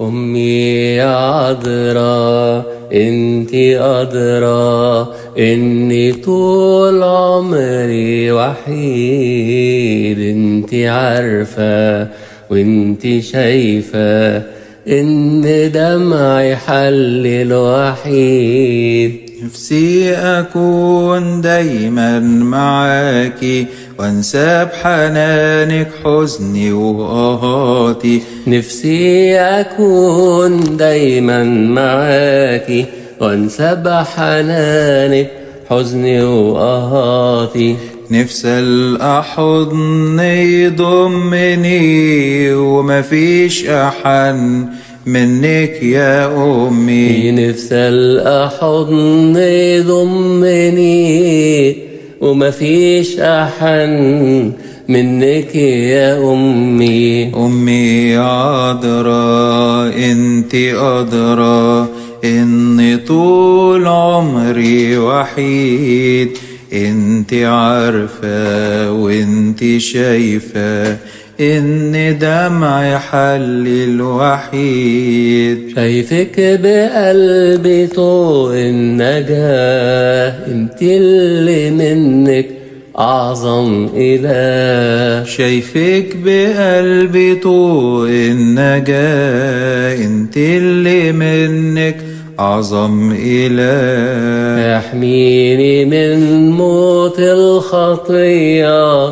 أمي يا عذراء انتي أدرى إني طول عمري وحيد انتي عارفة وانتي شايفة إن دمعي حل الوحيد نفسي أكون دايما معاكي وانسى بحنانك حزني وآهاتي نفسي أكون دايما معاكي وانسى بحنانك حزني وآهاتي نفسي الأحضن يضمني ومفيش أحن منك يا أمي في نفس الأحضن يضمني ومفيش أحن منك يا أمي أمي عذراء انت أدرى إني طول عمري وحيد انت عارفة وانت شايفة إن دمعي حل الوحيد شايفك بقلبي طوق النجاة انت اللي منك أعظم إله شايفك بقلبي طوق النجاة انت اللي منك أعظم إله احميني من موت الخطية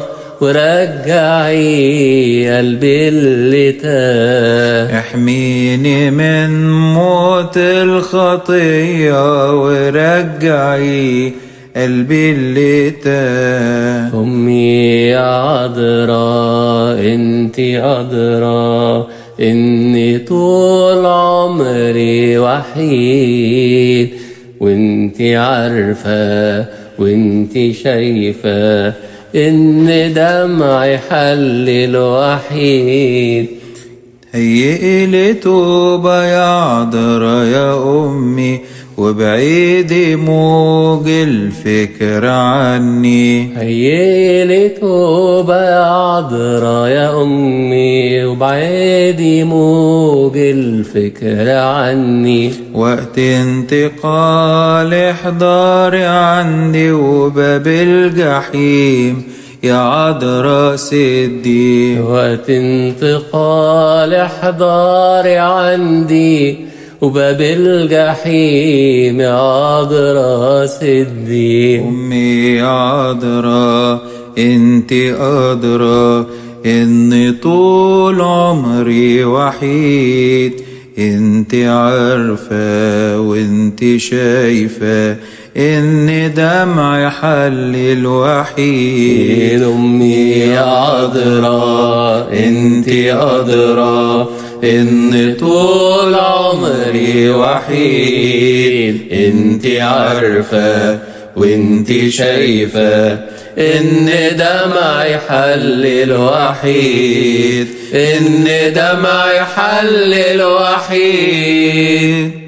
ورجعي قلبي اللي تاه احميني من موت الخطية ورجعي قلبي اللي تاه أمي يا عذراء انتي أدرى إني طول عمري وحيد وانتي عارفة وانتي شايفة إن دمعي حل الوحيد هيئي لي توبة يا عذرا يا أمي وبعيدي موج الفكر عني هيلي توبة يا عذرا يا أمي وبعيدي موج الفكر عني وقت انتقال احضاري عندي وباب الجحيم يا عذرا سدي وقت انتقال احضاري عندي وباب الجحيم يا عذرا سدي أمي يا عذرا انت أدرى إني طول عمري وحيد انت عارفة وانت شايفة إن دمعي حل الوحيد أمي يا عذرا انتي أدرى إن طول عمري وحيد انتي عارفة وانتي شايفة إن دمعي حل الوحيد إن دمعي حل الوحيد